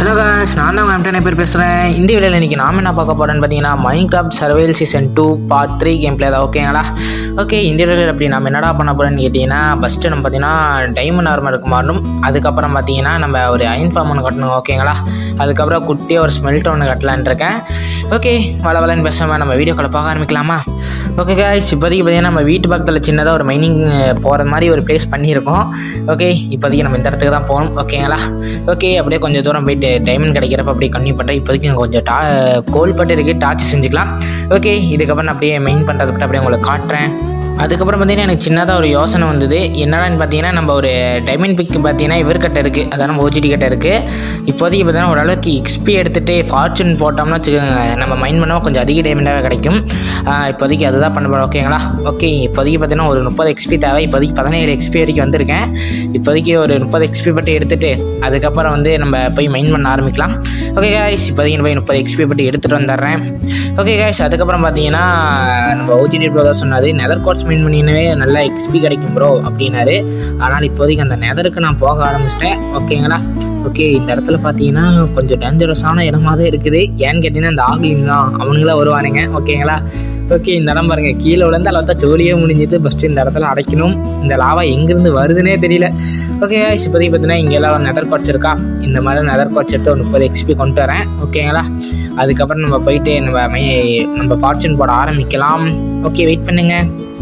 hello guys நான் தான் உங்கள் பேர் பேசுகிறேன் இந்த வீடியோவில் இன்றைக்கி நாம் என்ன பார்க்க போகிறேன்னு பார்த்தீங்கன்னா Minecraft survival season two part three game play தான் ஓகேங்களா ஓகே இந்த வீடியோவில் அப்படி நம்ம என்னடா பண்ண போகிறோன்னு கேட்டிங்கன்னா ஃபஸ்ட்டு நம்ம பார்த்தீங்கன்னா டைமண்ட் ஆர்மருக்கு மாறணும் அதுக்கப்புறம் பார்த்தீங்கன்னா நம்ம ஒரு அயன் ஃபார்ம் ஒன்று கட்டணும் ஓகேங்களா அதுக்கப்புறம் குட்டியாக ஒரு ஸ்மெல்ட் ஒன்று கட்டலான்னு இருக்கேன் ஓகே வள வளன்னு பேசாமல் நம்ம வீடியோக்களை பார்க்க ஆரம்பிக்கலாமா ஓகே guys இப்போதைக்கு பார்த்தீங்கன்னா நம்ம வீட்டு பக்கத்தில் சின்னதாக ஒரு மைனிங் போகிறது மாதிரி ஒரு ப்ளேஸ் பண்ணியிருக்கோம் ஓகே இப்போதைக்கு நம்ம இந்த இடத்துக்கு தான் போகணும் ஓகேங்களா ஓகே அப்படியே கொஞ்சம் தூரம் போயிட்டு டைமண்ட் கிடைக்கிறப்ப அப்படியே கன்டினியூ பண்ணுறேன் இப்போதைக்கு இங்க கொஞ்சம் டா கோல் பட்டு இருக்குது டார்ச் செஞ்சுக்கலாம் ஓகே இதுக்கப்புறம் நான் அப்படியே மெயின் பண்ணுறது பட்டு அப்படியே உங்களுக்கு காட்டுறேன் அதுக்கப்புறம் பார்த்தீங்கன்னா எனக்கு சின்னதாக ஒரு யோசனை வந்தது என்னடான்னு பார்த்தீங்கன்னா நம்ம ஒரு டைமண்ட் பிக் பார்த்தீங்கன்னா இவர்கிட்ட இருக்குது அதான் நம்ம ஓஜிடி கிட்ட இருக்குது இப்போதைக்கு பார்த்தீங்கன்னா ஓரளவுக்கு எக்ஸ்பி எடுத்துகிட்டு ஃபார்ச்சூன் போட்டோம்னா வச்சுக்கோங்க நம்ம மைண்ட் பண்ணால் கொஞ்சம் அதிக டைமண்டாகவே கிடைக்கும் ஆஹ் இப்போதைக்கு அதுதான் பண்ண போகிறோம் ஓகேங்களா ஓகே இப்போதைக்கு பார்த்தீங்கன்னா ஒரு முப்பது எக்ஸ்பி தேவை இப்போதைக்கு பதினேழு எக்ஸ்பி வரைக்கும் வந்திருக்கேன் இப்போதைக்கு ஒரு முப்பது எக்ஸ்பி பட்டு எடுத்துகிட்டு அதுக்கப்புறம் வந்து நம்ம போய் மைண்ட் பண்ண ஆரம்பிக்கலாம் ஓகே காய்ஸ் இப்போதைக்கு போய் முப்பது எக்ஸ்பி பட்டு எடுத்துகிட்டு வந்துடுறேன் ஓகே காய்ஸ் அதுக்கப்புறம் பார்த்தீங்கன்னா நம்ம ஓஜிடி ப்ரோ தான் சொன்னார் நெதர் கோர்ஸ் மைன் பண்ணினவே நல்லா எக்ஸ்பி கிடைக்கும் ப்ரோ அப்படின்னாரு ஆனால் இப்போதைக்கு அந்த நெதருக்கு நான் போக ஆரம்பிச்சிட்டேன் ஓகேங்களா ஓகே இந்த இடத்துல பார்த்தீங்கன்னா கொஞ்சம் டேஞ்சரஸான இடமா தான் இருக்குது ஏன்னு கேட்டிங்கன்னா இந்த ஆக்லிங் தான் அவனுங்களாம் வருவானுங்க ஓகேங்களா ஓகே இந்த இடம் பாருங்க கீழே விழுந்து அளவுத்தா ஜோலியே முடிஞ்சது ஃபஸ்ட்டு இந்த இடத்துல அடைக்கணும் இந்த லாவா எங்கேருந்து வருதுன்னே தெரியல ஓகே இப்போதைக்கு பார்த்தீங்கன்னா இங்கெல்லாம் நெதர் கோட்ஸ் இருக்கா இந்த மாதிரி நெதர் கோட்ஸ் எடுத்து ஒரு முப்பது எக்ஸ்பி கொண்டு வரேன் ஓகேங்களா அதுக்கப்புறம் நம்ம போயிட்டு நம்ம மை நம்ம ஃபார்ச்சூன் போட ஆரம்பிக்கலாம் ஓகே வெயிட் பண்ணுங்க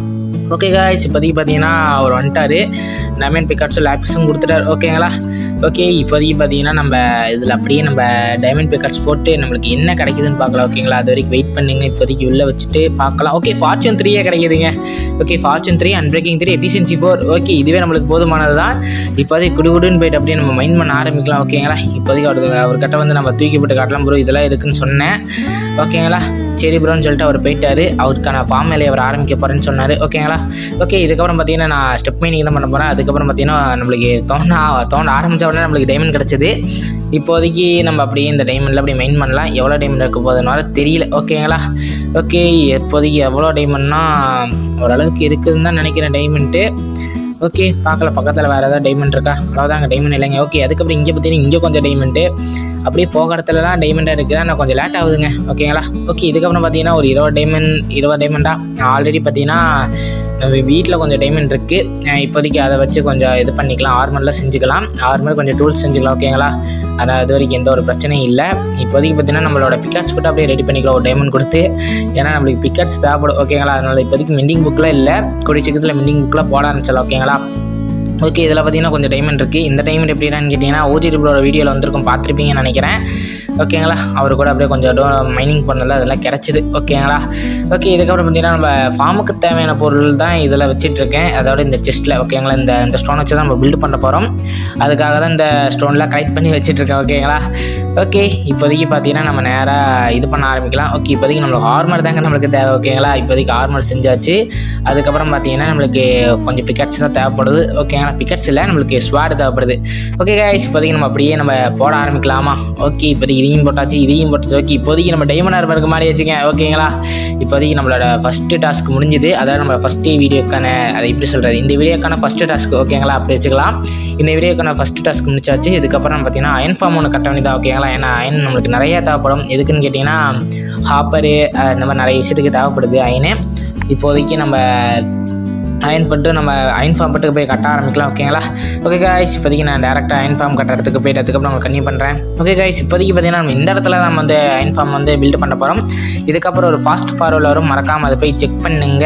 ஓகே காய்ஸ் இப்போதைக்கு பார்த்தீங்கன்னா அவர் வந்துட்டார் டயமண்ட் பிக்காட்ஸும் லேப்ஸும் கொடுத்துட்டார் ஓகேங்களா ஓகே இப்போதைக்கு பார்த்தீங்கன்னா நம்ம இதில் அப்படியே நம்ம டைமண்ட் பிக்காட்ஸ் போட்டு நம்மளுக்கு என்ன கிடைக்குதுன்னு பார்க்கலாம் ஓகேங்களா அது வரைக்கும் வெயிட் பண்ணுங்க இப்போதைக்கு உள்ளே வச்சுட்டு பார்க்கலாம் ஓகே ஃபார்ச்சூன் த்ரீயே கிடைக்குதுங்க okay fortune three unbreaking three efficiency four okay இதுவே நம்மளுக்கு போதுமானது தான் இப்போதைக்கு குடுகுடுன்னு போயிட்டு அப்படியே நம்ம மைண்ட் பண்ண ஆரம்பிக்கலாம் ஓகேங்களா இப்போதைக்கு அவர் அவர்கிட்ட வந்து நம்ம தூக்கி போட்டு காட்டலாம் ப்ரோ இதெல்லாம் இருக்குன்னு சொன்னேன் ஓகேங்களா சரி ப்ரோன்னு சொல்லிட்டு அவர் போயிட்டாரு அவருக்கான ஃபார்ம் வேலையை அவர் ஆரம்பிக்க போகிறேன்னு சொன்னார் ஓகேங்களா ஓகே இதுக்கப்புறம் பார்த்தீங்கன்னா நான் ஸ்டெப் மைனிங் தான் பண்ண போகிறேன் அதுக்கப்புறம் பார்த்தீங்கன்னா நம்மளுக்கு தோண்ட தோண்ட ஆரம்பித்த உடனே நம்மளுக்கு டைமண்ட் கிடச்சிது இப்போதைக்கு நம்ம அப்படியே இந்த டைமண்டில் அப்படியே மைன் பண்ணலாம் எவ்வளோ டைமண்ட் இருக்க போதுனால தெரியல ஓகேங்களா ஓகே இப்போதைக்கு எவ்வளோ டைமண்ட்னா ஓரளவுக்கு இருக்குதுன்னு தான் நினைக்கிறேன் டைமண்ட்டு ஓகே பார்க்கல பக்கத்தில் வேறு ஏதாவது டைமண்ட் இருக்கா அவ்வளோதாங்க டைமண்ட் இல்லைங்க ஓகே அதுக்கப்புறம் இங்கே பார்த்தீங்கன்னா இங்கே கொஞ்சம் டைமண்ட்டு அப்படியே போக இடத்துலலாம் டைமண்டாக இருக்குது ஆனால் கொஞ்சம் லேட் ஆகுதுங்க ஓகேங்களா ஓகே இதுக்கப்புறம் பார்த்தீங்கன்னா ஒரு இருபது டைமண்ட் இருபது டைமண்டா ஆல்ரெடி பார்த்தீங்கன்னா நம்ம வீட்டில் கொஞ்சம் டைமண்ட் இருக்குது இப்போதைக்கு அதை வச்சு கொஞ்சம் இது பண்ணிக்கலாம் ஆர்மரில் செஞ்சுக்கலாம் ஆர்மர் கொஞ்சம் டூல்ஸ் செஞ்சுக்கலாம் ஓகேங்களா ஆனால் அது வரைக்கும் எந்த ஒரு பிரச்சனையும் இல்லை இப்போதைக்கு பார்த்தீங்கன்னா நம்மளோட பிக்காட்ஸ் போட்டு அப்படியே ரெடி பண்ணிக்கலாம் ஒரு டைமண்ட் கொடுத்து ஏன்னா நம்மளுக்கு பிக்காட்ஸ் தேவைப்படும் ஓகேங்களா அதனால் இப்போதைக்கு மிண்டிங் புக்கில் இல்லை கூடிய சீக்கிரத்தில் மிண்டிங் புக்கில் போட ஆரம்பிச்சலாம் ஓகேங்களா ஓகே இதில் பார்த்தீங்கன்னா கொஞ்சம் டைமண்ட் இருக்குது இந்த டைமண்ட் எப்படின்னு கேட்டிங்கன்னா ஓஜி ரிப்ளோட வீடியோவில் வந்திருக்கும் பார்த்துருப்பீங்கன்னு நினைக்கிறேன் ஓகேங்களா அவர் கூட அப்படியே கொஞ்சம் மைனிங் பண்ணல அதெல்லாம் கிடச்சிது ஓகேங்களா ஓகே இதுக்கப்புறம் பார்த்தீங்கன்னா நம்ம ஃபார்முக்கு தேவையான பொருள் தான் இதில் வச்சிட்ருக்கேன் அதோட இந்த செஸ்ட்டில் ஓகேங்களா இந்த இந்த ஸ்டோன் வச்சு தான் நம்ம பில்டு பண்ண போகிறோம் அதுக்காக தான் இந்த ஸ்டோன்லாம் கலெக்ட் பண்ணி வச்சிட்ருக்கேன் ஓகேங்களா ஓகே இப்போதைக்கு பார்த்தீங்கன்னா நம்ம நேராக இது பண்ண ஆரம்பிக்கலாம் ஓகே இப்போதைக்கு நம்மளுக்கு ஆர்மர் தாங்க நம்மளுக்கு தேவை ஓகேங்களா இப்போதைக்கு ஆர்மர் செஞ்சாச்சு அதுக்கப்புறம் பார்த்தீங்கன்னா நம்மளுக்கு கொஞ்சம் பிக்கட்ஸ் தான் தேவைப்படுது ஓகேங்களா பிக்கட்ஸ் இல்லை நம்மளுக்கு ஸ்வாடு தேவைப்படுது ஓகே கைஸ் இப்போதைக்கு நம்ம அப்படியே நம்ம போட ஆரம்பிக்கலாமா ஓகே இப்போதைக்கு இதையும் போட்டாச்சு இதையும் போட்டாச்சு ஓகே இப்போதைக்கு நம்ம டைமண்ட் ஆர்மருக்கு மாதிரி வச்சுங்க ஓகேங்களா இப்போதைக்கு நம்மளோட ஃபஸ்ட்டு டாஸ்க் முடிஞ்சுது அதாவது நம்ம ஃபஸ்ட்டு வீடியோக்கான அதை எப்படி சொல்கிறது இந்த வீடியோக்கான ஃபஸ்ட்டு டாஸ்க் ஓகேங்களா அப்படி வச்சுக்கலாம் இந்த வீடியோக்கான ஃபஸ்ட்டு டாஸ்க் முடிச்சாச்சு இதுக்கப்புறம் பார்த்தீங்கன்னா அயன் ஃபார்ம் ஒன்று கட்ட வேண்டியதா ஓகேங்களா ஏன்னா அயன் நம்மளுக்கு நிறைய தேவைப்படும் எதுக்குன்னு கேட்டிங்கன்னா ஹாப்பரு இந்த மாதிரி நிறைய விஷயத்துக்கு தேவைப்படுது அயனு இப்போதைக்கு நம்ம அயன் பண்ணிட்டு நம்ம அயன் ஃபார்ம் பட்டு போய் கட்ட ஆரம்பிக்கலாம் ஓகேங்களா ஓகே காய்ஸ் இப்போதைக்கு நான் டேரெக்டாக அயன் ஃபார்ம் கட்டுற இடத்துக்கு போயிட்டு அதுக்கப்புறம் உங்களுக்கு கன்னியூ பண்ணுறேன் ஓகே காய்ஸ் இப்போதைக்கு பார்த்தீங்கன்னா நம்ம இந்த இடத்துல நம்ம வந்து அயன் ஃபார்ம் வந்து பில்ட் பண்ண போகிறோம் இதுக்கப்புறம் ஒரு ஃபாஸ்ட் ஃபார்வர்டில் வரும் மறக்காமல் அதை போய் செக் பண்ணுங்க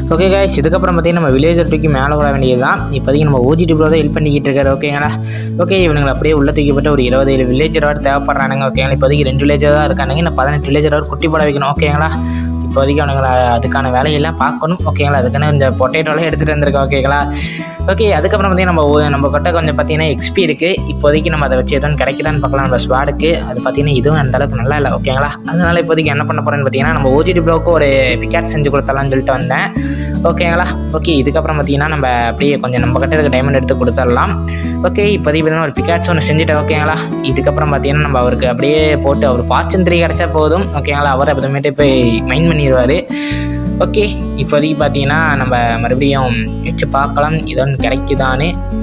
ஓகே guys இதுக்கப்புறம் பார்த்தீங்கன்னா நம்ம வில்லேஜர் தூக்கி மேலே வர வேண்டியது தான் இப்போதைக்கு நம்ம ஓஜிடி ப்ரோ தான் ஹெல்ப் பண்ணிக்கிட்டு இருக்காரு ஓகேங்களா ஓகே இவனுங்களை அப்படியே உள்ள தூக்கி போட்டு ஒரு இருபது ஏழு வில்லேஜர் வர தேவைப்படுறானுங்க ஓகேங்களா இப்போதைக்கு ரெண்டு வில்லேஜர் தான் இருக்கானுங்க இன்னும் பதினெட்டு வில்லேஜர் வர குட்டி போட வைக்கணும் ஓகேங்களா இப்போதைக்கு அவனுங்களை அதுக்கான வேலையெல்லாம் பார்க்கணும் ஓகேங்களா அதுக்குன்னு இந்த பொட்டேட்டோலாம் எடுத்துகிட்டு வந்திருக்கோம் ஓகேங்களா ஓகே அதுக்கப்புறம் பார்த்தீங்கன்னா நம்ம ஒ- நம்ம கிட்ட கொஞ்சம் பார்த்தீங்கன்னா எக்ஸ்பி இருக்குது இப்போதைக்கு நம்ம அதை வச்சு எதுவும் கிடைக்குதான்னு பார்க்கலாம் நம்ம ஸ்வாடுக்கு அது பார்த்தீங்கன்னா இதுவும் அந்த அளவுக்கு நல்லா இல்லை ஓகேங்களா அதனால இப்போதைக்கு என்ன பண்ண போகிறேன்னு பார்த்தீங்கன்னா நம்ம ஓஜிடி ப்ளோக்கு ஒரு பிக்காட் செஞ்சு கொடுத்தலாம்னு சொல்லிட்டு வந்தேன் ஓகேங்களா ஓகே இதுக்கப்புறம் பார்த்தீங்கன்னா நம்ம அப்படியே கொஞ்சம் நம்ம கிட்ட இருக்க டைமண்ட் எடுத்து கொடுத்துடலாம் ஓகே இப்போதைக்கு பார்த்தீங்கன்னா ஒரு பிக்காட்ஸ் ஒன்று செஞ்சுட்டேன் ஓகேங்களா இதுக்கப்புறம் பார்த்தீங்கன்னா நம்ம அவருக்கு அப்படியே போட்டு அவர் ஃபார்ச்சூன் த்ரீ கிடச்சா போதும் ஓகேங்களா அவர் அப்புறமேட்டு போய் மைண்ட் பண்ணிடுவார் ஓகே இப்போதைக்கு பார்த்தீங்கன்னா நம்ம மறுபடியும் வச்சு பார்க்கலாம் இது ஒன்று கிடைக்குதான்னு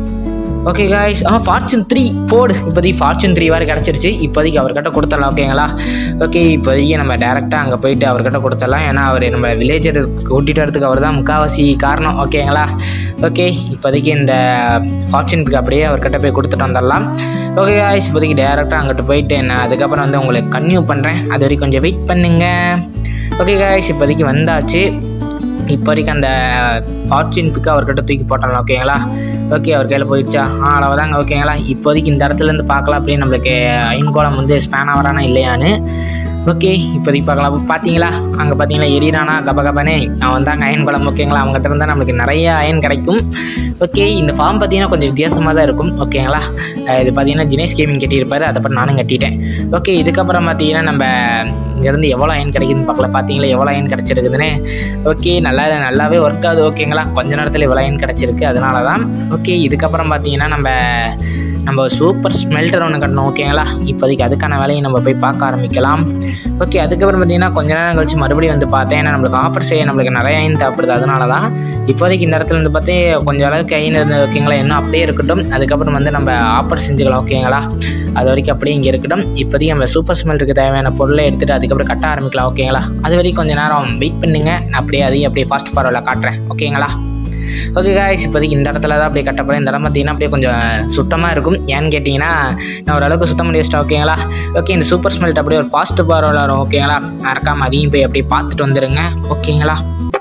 ஓகே காய்ஸ் ஆ ஃபார்ச்சூன் த்ரீ போடு இப்போதைக்கு ஃபார்ச்சூன் த்ரீ வரை கிடச்சிருச்சு இப்போதைக்கு அவர்கிட்ட கொடுத்துடலாம் ஓகேங்களா ஓகே இப்போதைக்கு நம்ம டேரெக்டாக அங்கே போயிட்டு அவர்கிட்ட கொடுத்துடலாம் ஏன்னா அவர் நம்ம வில்லேஜர் கூட்டிகிட்டு வரதுக்கு அவர் தான் முக்கால்வாசி காரணம் ஓகேங்களா ஓகே இப்போதைக்கு இந்த ஃபார்ச்சூனுக்கு அப்படியே அவர்கிட்ட போய் கொடுத்துட்டு வந்துடலாம் ஓகே காய்ஸ் இப்போதைக்கு டேரெக்டாக அங்கிட்டு போயிட்டு நான் அதுக்கப்புறம் வந்து உங்களுக்கு கன்யூ பண்ணுறேன் அது வரைக்கும் கொஞ்சம் வெயிட் பண்ணுங்க ஓகே காய்ஸ் இப்போதைக்கு வந்தாச்சு இப்போ வரைக்கும் அந்த ஃபார்ச்சூன் பிக்கு அவர்கிட்ட தூக்கி போட்டலாம் ஓகேங்களா ஓகே அவர் கையில் போயிடுச்சா ஆ அளவுதாங்க ஓகேங்களா இப்போதைக்கு இந்த இடத்துலேருந்து பார்க்கலாம் அப்படியே நம்மளுக்கு ஐன்கோளம் வந்து ஸ்பேன் ஆகிறானா இல்லையான்னு ஓகே இப்போதைக்கு பார்க்கலாம் அப்போ பார்த்தீங்களா அங்கே பார்த்தீங்களா எரியிறானா கப கபனே அவன் தாங்க அயன் குளம் ஓகேங்களா அவங்ககிட்ட இருந்தால் நம்மளுக்கு நிறைய அயன் கிடைக்கும் ஓகே இந்த ஃபார்ம் பார்த்தீங்கன்னா கொஞ்சம் வித்தியாசமாக தான் இருக்கும் ஓகேங்களா அஹ் இது பார்த்தீங்கன்னா ஜினேஷ் கேமிங் கட்டியிருப்பாரு அதுக்கப்புறம் நானும் கட்டிட்டேன் ஓகே இதுக்கப்புறம் பார்த்தீங்கன்னா நம்ம இங்கேருந்து எவ்வளோ அயன் கிடைக்குதுன்னு பார்க்கல பார்த்தீங்களா எவ்வளோ அயன் கிடச்சிருக்குதுன்னு ஓகே நல்லா நல்லாவே ஒர்க் ஆகுது ஓகேங்களா கொஞ்ச நேரத்தில் இவ்வளோ அயன் கிடச்சிருக்கு அதனால தான் ஓகே இதுக்கப்புறம் பார்த்தீங்கன்னா நம்ம நம்ம சூப்பர் ஸ்மெல்டர் ஒன்று கட்டணும் ஓகேங்களா இப்போதைக்கு அதுக்கான வேலையை நம்ம போய் பார்க்க ஆரம்பிக்கலாம் ஓகே அதுக்கப்புறம் பார்த்தீங்கன்னா கொஞ்ச நேரம் கழிச்சு மறுபடியும் வந்து பார்த்தேன் ஏன்னா நம்மளுக்கு ஆஃபர் செய்ய நம்மளுக்கு நிறைய ஐன் தேவைப்படுது அதனால தான் இப்போதைக்கு இந்த இடத்துல இருந்து பார்த்து கொஞ்சம் அளவுக்கு ஐன் இருந்து ஓகேங்களா இன்னும் அப்படியே இருக்கட்டும் அதுக்கப்புறம் வந்து நம்ம ஆஃபர் செஞ்சுக்கலாம் ஓகேங்களா அது வரைக்கும் அப்படியே இங்கே இருக்கட்டும் இப்போதைக்கு நம்ம சூப்பர் ஸ்மெல்டருக்கு தேவையான பொருளை எடுத்துகிட்டு அதுக்கப்புறம் கட்ட ஆரம்பிக்கலாம் ஓகேங்களா அது வரைக்கும் கொஞ்சம் நேரம் வெயிட் பண்ணுங்க நான் அப்படியே அதையும் அப்படியே ஃபாஸ்ட் ஃபார்வர்டில் காட்டுறேன் ஓகேங்களா ஓகே காய்ஸ் இப்போதைக்கு இந்த இடத்துல தான் அப்படியே கட்டப்படும் இந்த இடம் பார்த்தீங்கன்னா அப்படியே கொஞ்சம் சுத்தமாக இருக்கும் ஏன்னு கேட்டிங்கன்னா நான் ஓரளவுக்கு சுத்தம் பண்ணி வச்சிட்டேன் ஓகேங்களா ஓகே இந்த சூப்பர் ஸ்மெல்ட் அப்படியே ஒரு ஃபாஸ்ட் பார் வரும் ஓகேங்களா மறக்காம அதையும் போய் அப்படியே பார்த்துட்டு வந்துடுங்க ஓகேங்களா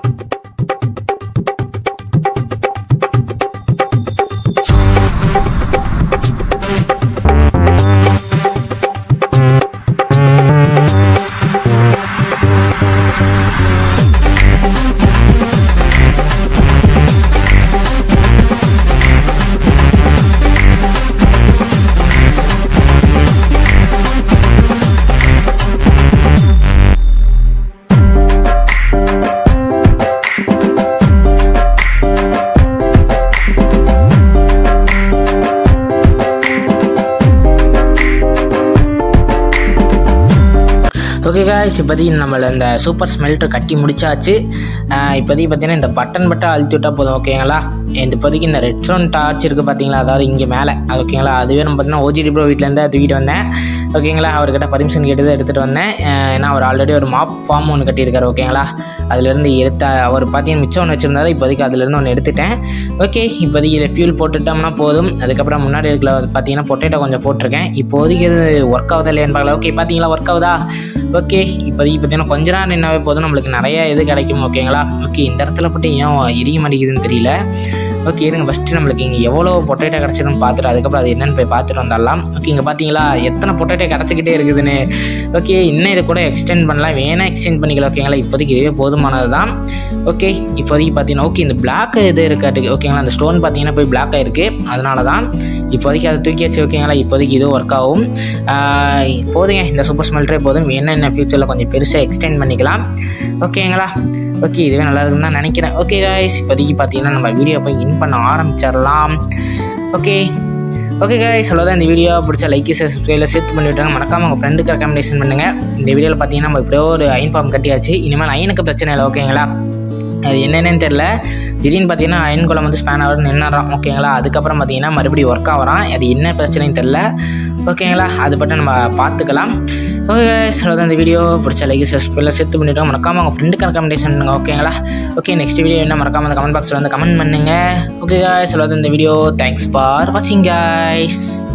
ஓகே காய்ஸ் இப்போதைக்கு நம்மள இந்த சூப்பர் ஸ்மெல்ட்டர் கட்டி முடிச்சாச்சு ஆஹ் இப்போதைக்கு பார்த்தீங்கன்னா இந்த பட்டன் பட்டன் அழுத்தி விட்டால் போதும் ஓகேங்களா இந்த இப்போதைக்கு இந்த ரெட் ஸ்டோன் டார்ச் இருக்குது பார்த்தீங்களா அதாவது இங்கே மேலே அது ஓகேங்களா அதுவே நம்ம பார்த்தீங்கன்னா ஓஜிடி ப்ரோ வீட்டிலேருந்து தூக்கிட்டு வந்தேன் ஓகேங்களா அவர்கிட்ட பர்மிஷன் கேட்டு தான் எடுத்துகிட்டு வந்தேன் ஆஹ் ஏன்னா அவர் ஆல்ரெடி ஒரு மாப் ஃபார்ம் ஒன்று கட்டியிருக்காரு ஓகேங்களா அதுலேருந்து எடுத்த அவர் பார்த்தீங்கன்னா மிச்சம் ஒன்று வச்சுருந்தாரு இப்போதைக்கு அதுலேருந்து ஒன்று எடுத்துட்டேன் ஓகே இப்போதைக்கு இதில் ஃபியூல் போட்டுட்டோம்னா போதும் அதுக்கப்புறம் முன்னாடி இருக்கிற பார்த்தீங்கன்னா பொட்டேட்டோ கொஞ்சம் போட்டிருக்கேன் இப்போதைக்கு இது ஒர்க் ஆகுதா இல்லையான்னு பார்க்கலாம் ஓகே பார்த்தீங்களா ஒர்க் ஆகுதா ஓகே இப்போதைக்கு பார்த்தீங்கன்னா கொஞ்ச நேரம் நின்னாவே போதும் நம்மளுக்கு நிறைய இது கிடைக்கும் ஓகேங்களா ஓகே இந்த இடத்துல போட்டு ஏன் எரிய மாட்டேங்குதுன்னு தெரியல ஓகே இருங்க ஃபஸ்ட்டு நம்மளுக்கு இங்கே எவ்வளோ பொட்டேட்டோ கிடச்சிருன்னு பார்த்துட்டு அதுக்கப்புறம் அது என்னன்னு போய் பார்த்துட்டு வந்துடலாம் ஓகே இங்கே பார்த்தீங்களா எத்தனை பொட்டேட்டோ கிடச்சிக்கிட்டே இருக்குதுன்னு ஓகே இன்னும் இதை கூட எக்ஸ்டெண்ட் பண்ணலாம் வேணால் எக்ஸ்டெண்ட் பண்ணிக்கலாம் ஓகேங்களா இப்போதைக்கு இதுவே போதுமானது தான் ஓகே இப்போதைக்கு பார்த்தீங்கன்னா ஓகே இந்த பிளாக் இது இருக்காட்டு ஓகேங்களா அந்த ஸ்டோன் பார்த்தீங்கன்னா போய் பிளாக் ஆயிருக்கு அதனால தான் இப்போதைக்கு அதை தூக்கியாச்சு ஓகேங்களா இப்போதைக்கு இது ஒர்க் ஆகும் ஆஹ் போதுங்க இந்த சூப்பர் ஸ்மெல்டரே போதும் என்னென்ன ஃபியூச்சரில் கொஞ்சம் பெருசாக எக்ஸ்டெண்ட் பண்ணிக்கலாம் ஓகேங்களா ஓகே இதுவே நல்லா இருக்குன்னு தான் நினைக்கிறேன் ஓகே காய்ஸ் இப்போதைக்கு பார்த்தீங்கன்னா நம்ம வீடியோ போய் இன் பண்ண ஆரம்பிச்சிடலாம் ஓகே ஓகே காய்ஸ் அவ்வளோதான் இந்த வீடியோ பிடிச்ச லைக் சப்ஸ்கிரைபில் சேர்த்து பண்ணி விட்டாங்க மறக்காம உங்கள் ஃப்ரெண்டுக்கு ரெக்கமெண்டேஷன் பண்ணுங்கள் இந்த வீடியோவில் பார்த்தீங்கன்னா நம்ம இப்படியோ ஒரு அயன் ஃபார்ம் கட்டியாச்சு இனிமேல் அயனுக்கு பிரச்சனை இல்லை ஓகேங்களா அது என்னென்னு தெரில திடீர்னு பார்த்தீங்கன்னா அயன் குளம் வந்து ஸ்பேன் ஆகிறது நின்றுறான் ஓகேங்களா அதுக்கப்புறம் பார்த்தீங்கன்னா மறுபடியும் ஒர்க் ஆகிறான் அது என்ன பிரச்சனைன்னு தெரில ஓகேங்களா அது பட்டு நம்ம பார்த்துக்கலாம் ஓகே அவ்வளோதான் இந்த வீடியோ பிடிச்ச லைக் சப்ஸ்கிரைபில் சேர்த்து பண்ணிவிட்டோம் மறக்காம உங்கள் ஃப்ரெண்டுக்கு ரெக்கமெண்டேஷன் பண்ணுங்க ஓகேங்களா ஓகே நெக்ஸ்ட் வீடியோ என்ன மறக்காம அந்த கமெண்ட் பாக்ஸில் வந்து கமெண்ட் பண்ணுங்கள் ஓகே அவ்வளோதான் இந்த வீடியோ தேங்க்ஸ் ஃபார் வாட்சிங் guys